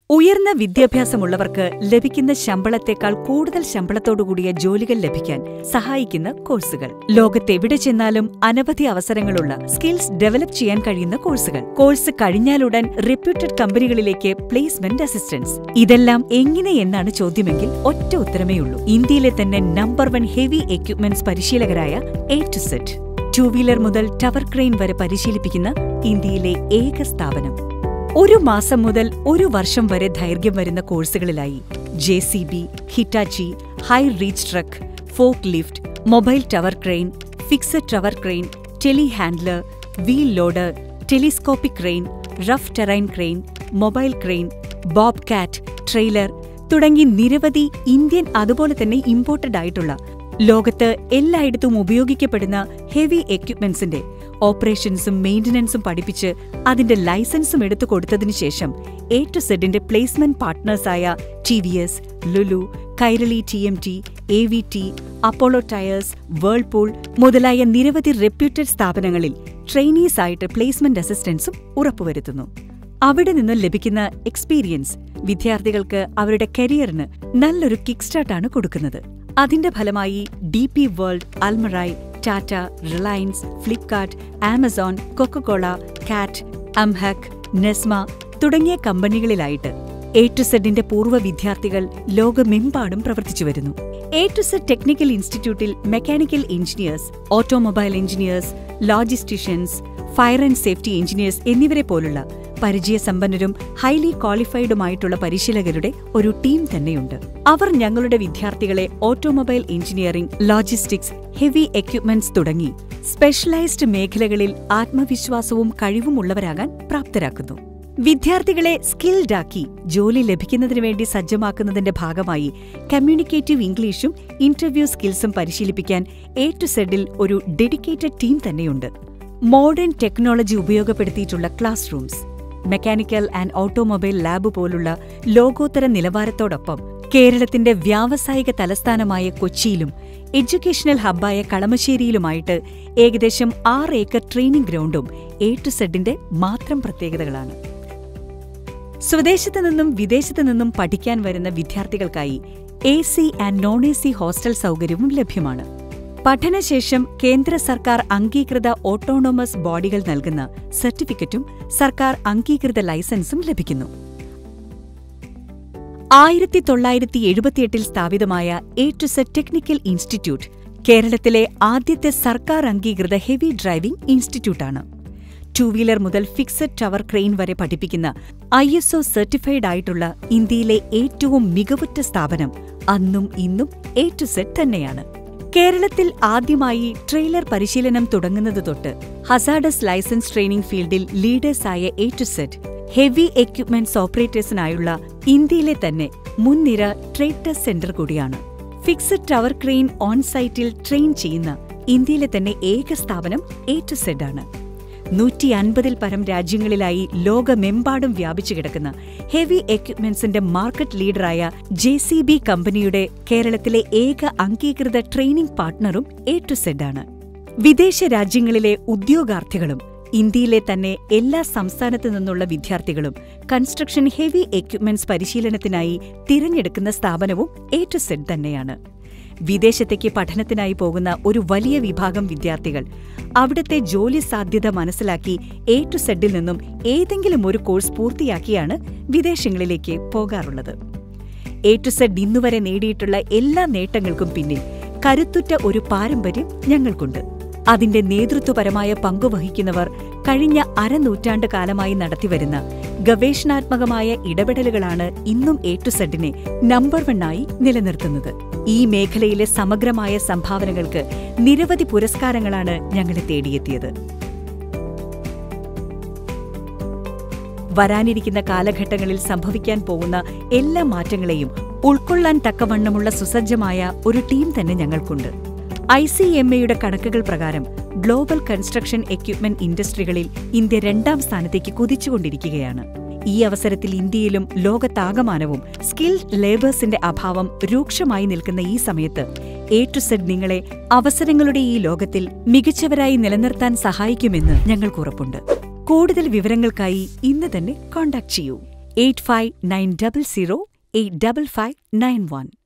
ഉയർന്ന വിദ്യാഭ്യാസമുള്ളവർക്ക് ലഭിക്കുന്ന ശമ്പളത്തേക്കാൾ കൂടുതൽ ശമ്പളത്തോടുകൂടിയ ജോലികൾ ലഭിക്കാൻ സഹായിക്കുന്ന കോഴ്സുകൾ ലോകത്തെവിടെ ചെന്നാലും അനവധി അവസരങ്ങളുള്ള സ്കിൽസ് ഡെവലപ്പ് ചെയ്യാൻ കഴിയുന്ന കോഴ്സുകൾ കോഴ്സ് കഴിഞ്ഞാലുടൻ റെപ്യൂട്ടഡ് കമ്പനികളിലേക്ക് പ്ലേസ്മെന്റ് അസിസ്റ്റൻസ് ഇതെല്ലാം എങ്ങനെ എന്നാണ് ചോദ്യമെങ്കിൽ ഒറ്റ ഉത്തരമേ ഉള്ളൂ ഇന്ത്യയിലെ തന്നെ നമ്പർ വൺ ഹെവി എക്യുപ്മെന്റ്സ് പരിശീലകരായ A to Z two wheeler മുതൽ ടവർ ക്രെയിൻ വരെ പരിശീലിപ്പിക്കുന്ന ഇന്ത്യയിലെ ഏക സ്ഥാപനം ഒരു മാസം മുതൽ ഒരു വർഷം വരെ ദൈർഘ്യം വരുന്ന കോഴ്സുകളിലായി J C B Hitachi high reach truck fork lift mobile tower crane fixed tower crane telehandler wheel loader telescopic crane rough terrain crane mobile crane Bobcat trailer തുടങ്ങി നിരവധി ഇന്ത്യൻ അതുപോലെ തന്നെ ഇമ്പോർട്ടഡ് ആയിട്ടുള്ള ലോകത്ത് എല്ലായിടത്തും ഉപയോഗിക്കപ്പെടുന്ന heavy എക്യുപ്മെന്റ്സിന്റെ ഓപ്പറേഷൻസും മെയിന്റനൻസും പഠിപ്പിച്ച് അതിന്റെ ലൈസൻസും എടുത്തു കൊടുത്തതിനു ശേഷം എ ടു സെഡിന്റെ പ്ലേസ്മെന്റ് പാർട്ട്നേഴ്സായ T V S Lulu Kairali T M T A V T Apollo Tyres Whirlpool മുതലായ നിരവധി റെപ്യൂട്ടഡ് സ്ഥാപനങ്ങളിൽ ട്രെയിനീസ് ആയിട്ട് പ്ലേസ്മെന്റ് അസിസ്റ്റൻസും ഉറപ്പുവരുത്തുന്നു അവിടെ നിന്ന് ലഭിക്കുന്ന എക്സ്പീരിയൻസ് വിദ്യാർത്ഥികൾക്ക് അവരുടെ കരിയറിന് നല്ലൊരു കിക്ക് സ്റ്റാർട്ടാണ് കൊടുക്കുന്നത് അതിന്റെ ഫലമായി D P World Almarai Tata Reliance Flipkart Amazon Coca-Cola Cat അംഹക് നെസ്മ തുടങ്ങിയ കമ്പനികളിലായിട്ട് എ ടു സെഡിന്റെ പൂർവ്വ വിദ്യാർത്ഥികൾ ലോകമെമ്പാടും പ്രവർത്തിച്ചു വരുന്നു എ ടു സെഡ് ടെക്നിക്കൽ ഇൻസ്റ്റിറ്റ്യൂട്ടിൽ mechanical engineers automobile engineers logisticians fire and safety engineers എന്നിവരെ പോലുള്ള പരിചയസമ്പന്നരും ഹൈലി ക്വാളിഫൈഡുമായിട്ടുള്ള പരിശീലകരുടെ ഒരു ടീം തന്നെയുണ്ട് അവർ ഞങ്ങളുടെ വിദ്യാർത്ഥികളെ automobile engineering logistics heavy equipments തുടങ്ങി സ്പെഷ്യലൈസ്ഡ് മേഖലകളിൽ ആത്മവിശ്വാസവും കഴിവുമുള്ളവരാകാൻ പ്രാപ്തരാക്കുന്നു വിദ്യാർത്ഥികളെ സ്കിൽഡ് ആക്കി ജോലി ലഭിക്കുന്നതിന് വേണ്ടി സജ്ജമാക്കുന്നതിന്റെ ഭാഗമായി കമ്മ്യൂണിക്കേറ്റീവ് ഇംഗ്ലീഷും ഇന്റർവ്യൂ സ്കിൽസും പരിശീലിപ്പിക്കാൻ എ ടു സെഡിൽ ഒരു ഡെഡിക്കേറ്റഡ് ടീം തന്നെയുണ്ട് മോഡേൺ ടെക്നോളജി ഉപയോഗപ്പെടുത്തിയിട്ടുള്ള class rooms mechanical and automobile lab പോലുള്ള ലോകോത്തര നിലവാരത്തോടൊപ്പം കേരളത്തിന്റെ വ്യാവസായിക തലസ്ഥാനമായ കൊച്ചിയിലും എഡ്യൂക്കേഷണൽ ഹബ്ബായ കളമശ്ശേരിയിലുമായിട്ട് ഏകദേശം ആറ് ഏക്കർ ട്രെയിനിംഗ് ഗ്രൗണ്ടും എ ടു സെഡിന്റെ മാത്രം പ്രത്യേകതകളാണ് സ്വദേശത്തു നിന്നും വിദേശത്തു നിന്നും പഠിക്കാൻ വരുന്ന വിദ്യാർത്ഥികൾക്കായി A C and non A C hostel സൗകര്യവും ലഭ്യമാണ് പഠനശേഷം കേന്ദ്ര സർക്കാർ അംഗീകൃത ഓട്ടോണോമസ് ബോഡികൾ നൽകുന്ന സർട്ടിഫിക്കറ്റും സർക്കാർ അംഗീകൃത ലൈസൻസും ലഭിക്കുന്നു ആയിരത്തി തൊള്ളായിരത്തി എഴുപത്തിയെട്ടിൽ സ്ഥാപിതമായ A to Z technical institute കേരളത്തിലെ ആദ്യത്തെ സർക്കാർ അംഗീകൃത ഹെവി ഡ്രൈവിംഗ് ഇൻസ്റ്റിറ്റ്യൂട്ടാണ് ടൂ വീലർ മുതൽ ഫിക്സഡ് ടവർ ക്രെയിൻ വരെ പഠിപ്പിക്കുന്ന ഐ എസ് ഒ സർട്ടിഫൈഡ് ആയിട്ടുള്ള ഇന്ത്യയിലെ ഏറ്റവും മികവുറ്റ സ്ഥാപനം അന്നും ഇന്നും എ ടു സെറ്റ് തന്നെയാണ് കേരളത്തിൽ ആദ്യമായി ട്രെയിലർ പരിശീലനം തുടങ്ങുന്നത് തൊട്ട് ഹസാഡസ് ലൈസൻസ് ട്രെയിനിംഗ് ഫീൽഡിൽ ലീഡേഴ്സായ A to Z heavy equipments ഓപ്പറേറ്റേഴ്സിനായുള്ള ഇന്ത്യയിലെ തന്നെ മുൻനിര ട്രേഡ് ടെസ്റ്റ് സെന്റർ കൂടിയാണ് ഫിക്സഡ് ടവർ ക്രെയിൻ ഓൺ സൈറ്റിൽ ട്രെയിൻ ചെയ്യുന്ന ഇന്ത്യയിലെ തന്നെ ഏക സ്ഥാപനം എ ടു സെഡ് ആണ് നൂറ്റി അൻപതിൽ പരം രാജ്യങ്ങളിലായി ലോകമെമ്പാടും വ്യാപിച്ചു കിടക്കുന്ന ഹെവി എക്യുപ്മെന്റ്സിന്റെ മാർക്കറ്റ് ലീഡറായ ജെ സി ബി കമ്പനിയുടെ കേരളത്തിലെ ഏക അംഗീകൃത ട്രെയിനിംഗ് പാർട്ട്ണറും എ ടു സെഡ് ആണ് വിദേശ രാജ്യങ്ങളിലെ ഉദ്യോഗാർത്ഥികളും ഇന്ത്യയിലെ തന്നെ എല്ലാ സംസ്ഥാനത്തു നിന്നുള്ള വിദ്യാർത്ഥികളും കൺസ്ട്രക്ഷൻ ഹെവി എക്യുപ്മെന്റ്സ് പരിശീലനത്തിനായി തിരഞ്ഞെടുക്കുന്ന സ്ഥാപനവും എ ടു സെഡ് തന്നെയാണ് വിദേശത്തേക്ക് പഠനത്തിനായി പോകുന്ന ഒരു വലിയ വിഭാഗം വിദ്യാർത്ഥികൾ അവിടുത്തെ ജോലി സാധ്യത മനസ്സിലാക്കി എ ടു സെഡിൽ നിന്നും ഏതെങ്കിലും ഒരു കോഴ്സ് പൂർത്തിയാക്കിയാണ് വിദേശങ്ങളിലേക്ക് പോകാറുള്ളത് എ ടു സെഡ് ഇന്നുവരെ നേടിയിട്ടുള്ള എല്ലാ നേട്ടങ്ങൾക്കും പിന്നിൽ കരുത്തുറ്റ ഒരു പാരമ്പര്യം ഞങ്ങൾക്കുണ്ട് അതിന്റെ നേതൃത്വപരമായ പങ്കുവഹിക്കുന്നവർ കഴിഞ്ഞ അരനൂറ്റാണ്ട് കാലമായി നടത്തിവരുന്ന ഗവേഷണാത്മകമായ ഇടപെടലുകളാണ് ഇന്നും എ ടു സെഡിനെ നമ്പർ വണ്ണായി നിലനിർത്തുന്നത് ഈ മേഖലയിലെ സമഗ്രമായ സംഭാവനകൾക്ക് നിരവധി പുരസ്കാരങ്ങളാണ് ഞങ്ങളെ തേടിയെത്തിയത് വരാനിരിക്കുന്ന കാലഘട്ടങ്ങളിൽ സംഭവിക്കാൻ പോകുന്ന എല്ലാ മാറ്റങ്ങളെയും ഉൾക്കൊള്ളാൻ തക്കവണ്ണമുള്ള സുസജ്ജമായ ഒരു ടീം തന്നെ ഞങ്ങൾക്കുണ്ട് ഐ സി എം എയുടെ കണക്കുകൾ പ്രകാരം ഗ്ലോബൽ കൺസ്ട്രക്ഷൻ എക്യുപ്മെന്റ് ഇൻഡസ്ട്രികളിൽ ഇന്ത്യ രണ്ടാം സ്ഥാനത്തേക്ക് കുതിച്ചുകൊണ്ടിരിക്കുകയാണ് ഈ അവസരത്തിൽ ഇന്ത്യയിലും ലോകത്താകമാനവും സ്കിൽഡ് ലേബേഴ്സിന്റെ അഭാവം രൂക്ഷമായി നിൽക്കുന്ന ഈ സമയത്ത് എ ടു സെഡ് നിങ്ങളെ അവസരങ്ങളുടെ ഈ ലോകത്തിൽ മികച്ചവരായി നിലനിർത്താൻ സഹായിക്കുമെന്ന് ഞങ്ങൾക്ക് ഉറപ്പുണ്ട് കൂടുതൽ വിവരങ്ങൾക്കായി ഇന്ന് തന്നെ കോൺടാക്ട് ചെയ്യൂ eight five nine double zero eight double five nine one